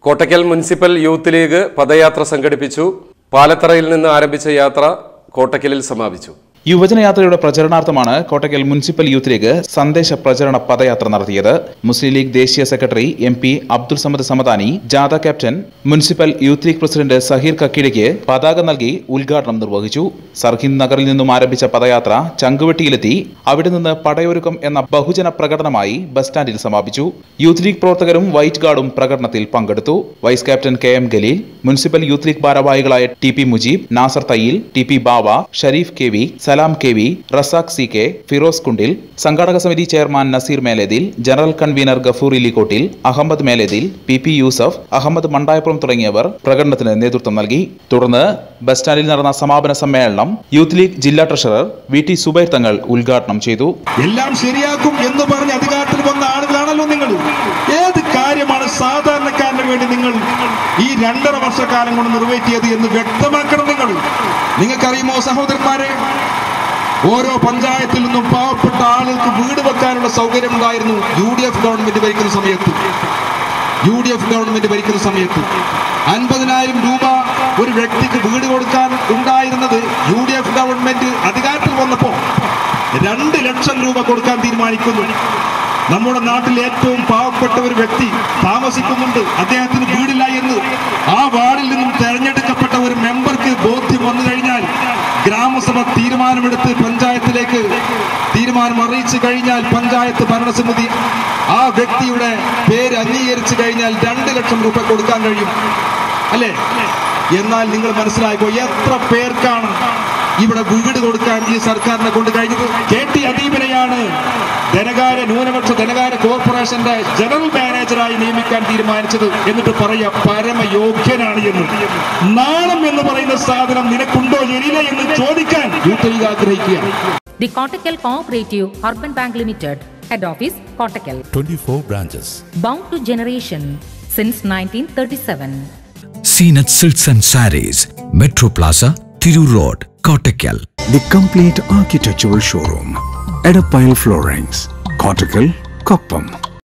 Kottakkal municipal youth league പദയാത്ര സംഘടിപ്പിച്ചു പാലത്തറയിൽ നിന്ന് ആരംഭിച്ച യാത്ര കോട്ടയ്ക്കലിൽ സമാപിച്ചു യുവജനയാത്രയുടെ പ്രചരണാർത്ഥമാണ് കോട്ടയ്ക്കൽ മുനിസിപ്പൽ യൂത്ത് ലീഗ് സന്ദേശ പ്രചരണ പദയാത്ര നടത്തിയത് മുസ്ലിം ലീഗ് ദേശീയ secretary M P Abdul Samad Samadani ജാഥ captain municipal youth league president Saheer കക്കിടയ്ക്ക് പതാക നൽകി ഉദ്ഘാടനം നിർവഹിച്ചു സർഹിന്ദ് നഗറിൽ നിന്നും ആരംഭിച്ച പദയാത്ര ചങ്കുവെട്ടിയിലെത്തി അവിടെ നിന്ന് പടയൊരുക്കം എന്ന ബഹുജന പ്രകടനമായി ബസ് സ്റ്റാൻഡിൽ സമാപിച്ചു യൂത്ത് ലീഗ് പ്രവർത്തകരും വൈറ്റ് ഗാർഡും പ്രകടനത്തിൽ പങ്കെടുത്തു vice captain K M Khaleel municipal youth league ഭാരവാഹികളായ T P Mujeeb Nasar Thayyil T P Bava Shareef K V Salam K V Razak C K Firoz Kundil സംഘാടക സമിതി chairman Naseer Melethil general convener Gafoor Ilikkottil Ahammed Melethil P P Yusuf Ahammed Mandayappuram തുടങ്ങിയവർ പ്രകടനത്തിന് നേതൃത്വം നൽകി തുടർന്ന് ബസ് സ്റ്റാൻഡിൽ നടന്ന സമാപന സമ്മേളനം യൂത്ത് ലീഗ് ജില്ലാ treasurer V T Zubair Thangal ഉദ്ഘാടനം ചെയ്തു എല്ലാം ശരിയാക്കും എന്ന് പറഞ്ഞ് അധികാരത്തിൽ വന്ന ആളുകളാണല്ലോ നിങ്ങൾ ഏത് കാര്യമാണ് സാധാരണക്കാരന് വേണ്ടി നിങ്ങൾ ഈ രണ്ടര വർഷക്കാലം കൊണ്ട് നിറവേറ്റിയത് എന്ന് വ്യക്തമാക്കണം നിങ്ങൾ നിങ്ങൾക്കറിയുമോ സഹോദരന്മാരെ ഓരോ പഞ്ചായത്തിൽ നിന്നും പാവപ്പെട്ട ആളുകൾക്ക് വീട് വെക്കാനുള്ള സൗകര്യം ഉണ്ടായിരുന്നു യു ഡി എഫ് ഗവൺമെന്റ് ഭരിക്കുന്ന സമയത്ത് യു ഡി എഫ് ഗവൺമെന്റ് ഭരിക്കുന്ന സമയത്ത് അൻപതിനായിരം രൂപ ഒരു വ്യക്തിക്ക് വീട് കൊടുക്കാൻ ഉണ്ടായിരുന്നത് യു ഡി എഫ് ഗവൺമെന്റ് അധികാരത്തിൽ വന്നപ്പോൾ രണ്ട് ലക്ഷം രൂപ കൊടുക്കാൻ തീരുമാനിക്കുന്നു നമ്മുടെ നാട്ടിൽ ഏറ്റവും പാവപ്പെട്ട ഒരു വ്യക്തി താമസിക്കുന്നുണ്ട് അദ്ദേഹത്തിന് വീടില്ല എന്ന് ആ വാർഡിൽ നിന്നും തെരഞ്ഞെടുക്കപ്പെട്ട ഒരു മെമ്പർക്ക് ബോധ്യം വന്നു കഴിഞ്ഞാൽ ഗ്രാമസഭ തീരുമാനമെടുത്ത് പഞ്ചായത്തിലേക്ക് തീരുമാനം അറിയിച്ചു കഴിഞ്ഞാൽ പഞ്ചായത്ത് ഭരണസമിതി ആ വ്യക്തിയുടെ പേര് അംഗീകരിച്ചു കഴിഞ്ഞാൽ രണ്ട് ലക്ഷം രൂപ കൊടുക്കാൻ കഴിയും അല്ലേ എന്നാൽ നിങ്ങൾ മനസ്സിലാക്കോ എത്ര പേർക്കാണ് ഇവിടെ വീട് കൊടുക്കാൻ ഈ സർക്കാരിനെ കൊണ്ട് കഴിഞ്ഞത് കെ ടി അദീപിനെയാണ് ധനകാര്യ ന്യൂനപക്ഷ ധനകാര്യ കോർപ്പറേഷന്റെ ജനറൽ മാനേജറായി നിയമിക്കാൻ തീരുമാനിച്ചത് എന്നിട്ട് പറയാ പരമയോഗ്യനാണ് എന്ന് നാണം എന്ന് പറയുന്ന സാധനം നിനക്കുണ്ടോ ജലീല എന്ന് ചോദിക്കാൻ യൂത്ത് ലീഗ് ആഗ്രഹിക്കുകയാണ് The Kottakkal Cooperative Urban Bank Limited, Head Office, Kottakkal. 24 branches. Bound to generation since 1937. Seenat Silks and Sarees, Metro Plaza, Thiru Road, Kottakkal. The complete architectural showroom. Edapile Floorings. Cortical, Koppam.